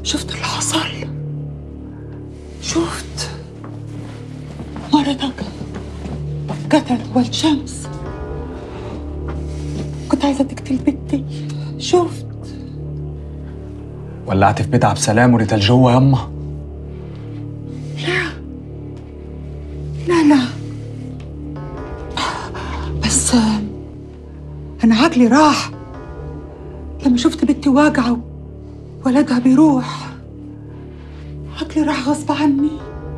شفت اللي حصل شفت مرتك قتلت ولد شمس كنت عايزة تقتل بنتي شفت ولعت في بيت عبد السلام وريتال جوه يما لا لا بس آه، أنا عقلي راح لما شفت بنتي واقعة ولدها بيروح عقلي راح غصب عني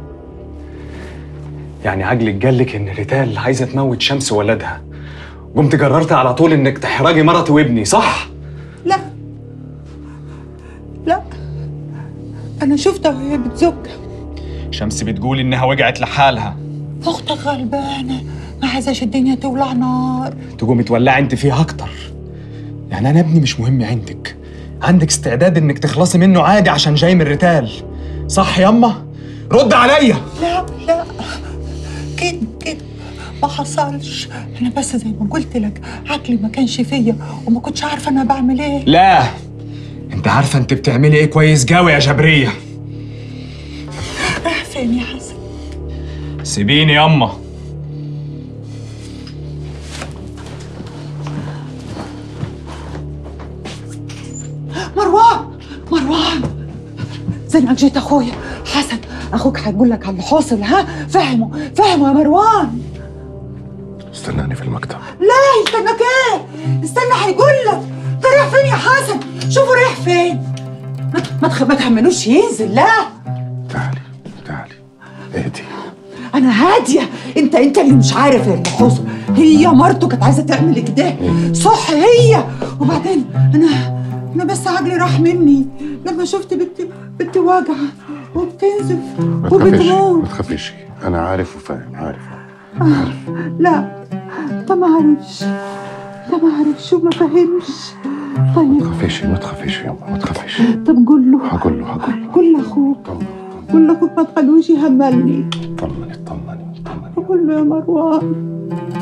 يعني عجلك قالك ان ريتال عايزه تموت شمس وولدها قمت قررت على طول انك تحرجي مرتي وابني صح لا لا أنا شفتها وهي بتزق شمس بتقول انها وقعت لحالها أختك غلبانة ما عايزاش الدنيا تولع نار تقومي تولعي انت فيها اكتر يعني انا ابني مش مهم عندك عندك استعداد انك تخلصي منه عادي عشان جاي من ريتال صح يما رد عليا لا لا كده كده ما حصلش انا بس زي ما قلت لك عقلي ما كانش فيا وما كنتش عارفه انا بعمل ايه لا انت عارفه انت بتعملي ايه كويس قوي يا جبريه رايح فين يا حسن سيبيني يما مروان مروان زي ما جيت اخويا حسن اخوك هيقول لك على اللي حاصل ها فهمه فهمه يا مروان استناني في المكتب لا استناك ايه استنى هيقول لك ده رايح فين يا حسن شوفوا رايح فين ما ما تخ- ما تحملوش ينزل لا تعالي تعالي اهدي انا هاديه انت انت اللي مش عارف اللي حصل هي مرته كانت عايزه تعمل كده صح هي وبعدين انا انا بس عقلي راح مني لما شفت بنتي بنتي واجعه وبتنزف ما تخافيش ما وبتموت تخافيش انا عارف وفاهم عارف لا ده ما عرفش ده ما عرفش وما فهمش ما طيب تخافيش ما تخافيش يما ما تخافيش طب قول له هقول له هقول له قول لاخوك طمني قول لاخوك ما تخلوش يهملني طمني طمني طمني قول له يا مروان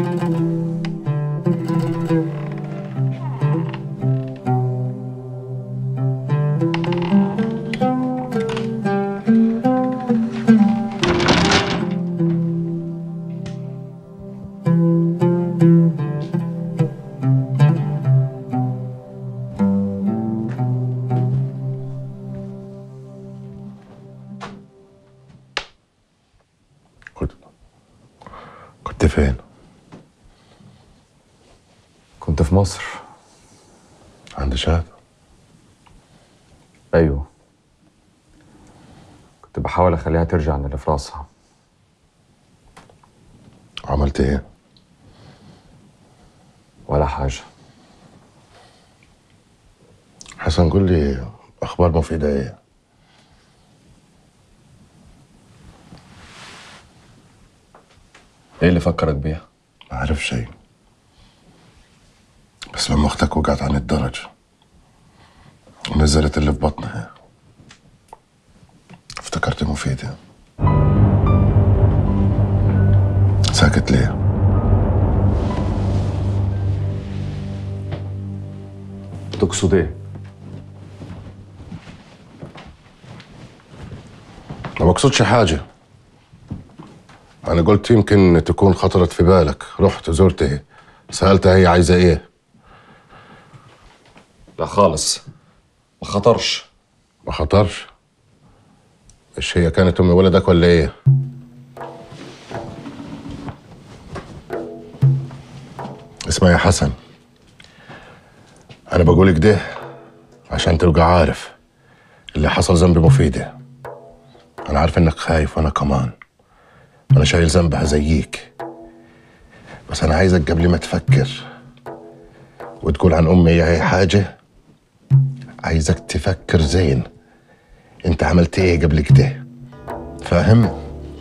كنت كنت فين؟ كنت في مصر عند شهد ايوه كنت بحاول اخليها ترجع عن اللي في راسها عملت ايه؟ ولا حاجه حسن قول لي اخبار مفيدة ايه؟ ايه اللي فكرك بيها ما عارف شيء بس لما اختك وقعت عن الدرج ونزلت اللي في بطنها افتكرت مفيدة ساكت ليه؟ تقصد ايه ما بقصدش حاجة أنا قلت يمكن تكون خطرت في بالك رحت زرتها سألتها هي عايزة إيه لا خالص ما خطرش ما خطرش مش هي كانت أم ولدك ولا إيه اسمع يا حسن أنا بقولك ده عشان تبقى عارف اللي حصل ذنب مفيدة أنا عارف إنك خايف وأنا كمان أنا شايل ذنبها زيك بس أنا عايزك قبل ما تفكر وتقول عن أمي هي حاجة عايزك تفكر زين أنت عملت إيه قبل كده فاهم؟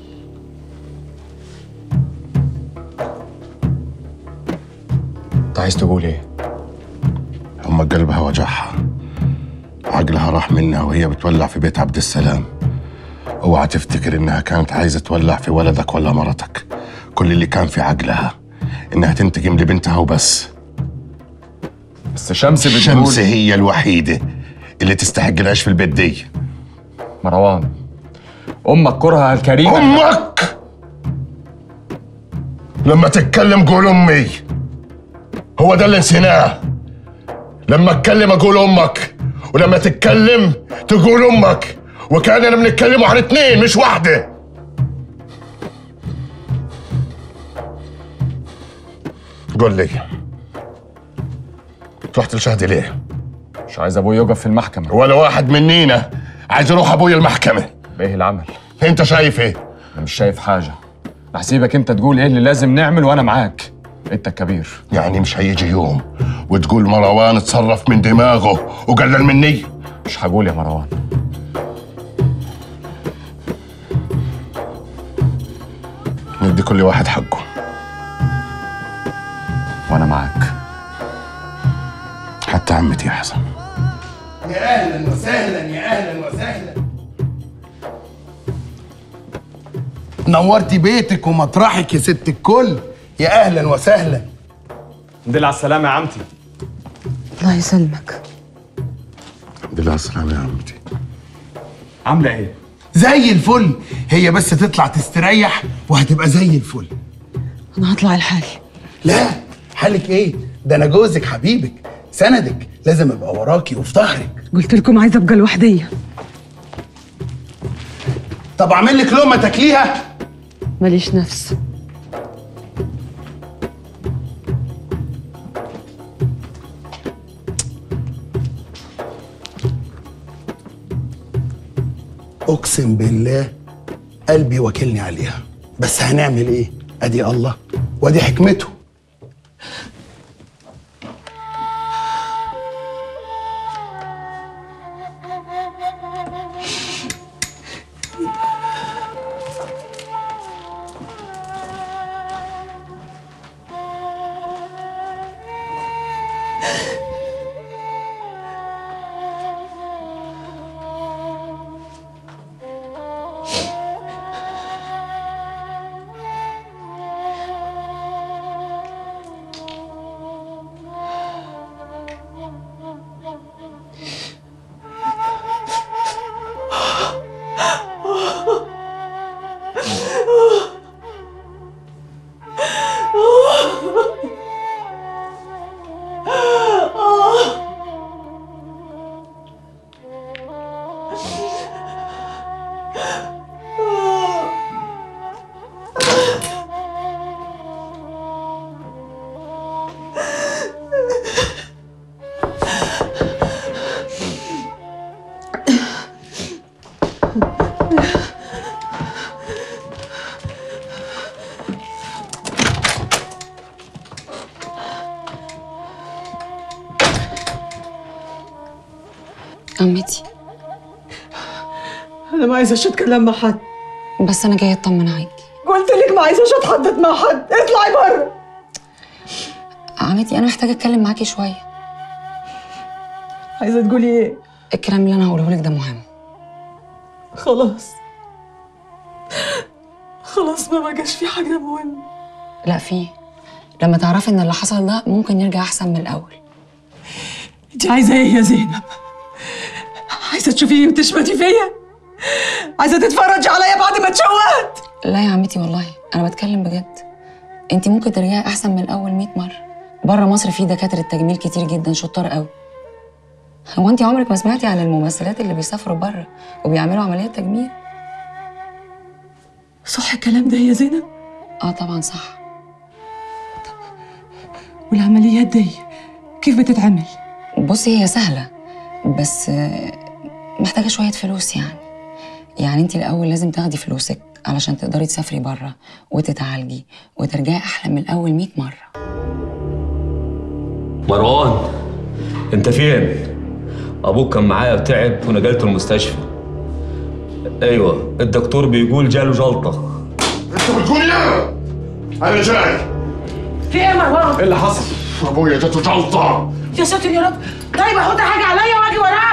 انت عايز تقول ايه أما قلبها وجعها عقلها راح منها وهي بتولع في بيت عبد السلام اوعى تفتكر انها كانت عايزه تولع في ولدك ولا مرتك كل اللي كان في عقلها انها تنتقم لبنتها وبس بس شمس بتقول شمس هي الوحيده اللي تستحق العيش في البيت دي مروان امك كرهها الكريمه امك لما تتكلم قول امي هو ده اللي نسيناه لما اتكلم اقول امك ولما تتكلم تقول امك وكاننا بنتكلموا عن اتنين مش واحده قول لي رحت لشهدي ليه مش عايز ابوي يقف في المحكمه ولا واحد منينا عايز يروح ابويا المحكمه بايه العمل انت شايف ايه انا مش شايف حاجه هسيبك انت تقول ايه اللي لازم نعمل وانا معاك انت الكبير يعني مش هيجي يوم وتقول مروان اتصرف من دماغه وقلل مني مش هقول يا مروان ندي كل واحد حقه وانا معاك حتى عمتي يا حسن يا اهلا وسهلا يا اهلا وسهلا نورتي بيتك ومطرحك يا ست الكل يا اهلا وسهلا دل على السلامه يا عمتي الله يسلمك الحمد لله على السلامه يا عمتي عامله ايه زي الفل هي بس تطلع تستريح وهتبقى زي الفل انا هطلع الحال لا حالك ايه ده انا جوزك حبيبك سندك لازم ابقى وراكي وفي ظهرك قلت لكم عايزه ابقى لوحديه طب اعمل لك لقمه تاكليها ماليش نفس اقسم بالله قلبي وكلني عليها بس هنعمل ايه ادي الله وادي حكمته عمتي انا ما عايزاش اتكلم مع حد بس انا جايه اطمن عليكي قلت لك ما عايزاش اتحدث مع حد اطلعي بره عمتي انا محتاجه اتكلم معاكي شويه عايزه تقولي ايه الكلام اللي انا هقوله لك ده مهم خلاص خلاص ما بقاش في حاجه مهمه لا في لما تعرفي ان اللي حصل ده ممكن يرجع احسن من الاول انت عايزه ايه يا زينب عايزه تشوفيني وتشمتي فيا عايزه تتفرجي عليا بعد ما اتشوهت لا يا عمتي والله انا بتكلم بجد انت ممكن ترجعي احسن من الاول 100 مره بره مصر في دكاتره تجميل كتير جدا شطار قوي هو انت عمرك ما سمعتي عن الممثلات اللي بيسافروا بره وبيعملوا عمليات تجميل صح الكلام ده يا زينب اه طبعا صح والعمليات دي كيف بتتعمل بصي هي سهلة بس آه، محتاجة شوية فلوس يعني يعني انت الأول لازم تاخدي فلوسك علشان تقدري تسافري بره وتتعالجي وترجعي أحلى من الأول 100 مرة مروان انت فين؟ ابوك كان معايا وتعب ونقلته المستشفى ايوه الدكتور بيقول جاله جلطه انت بتقول ايه؟ انا جاي في ايه يا مروان ايه اللي حصل ابويا جاته جلطه يا ساتر يا رب طيب احط حاجه عليا واجي وراك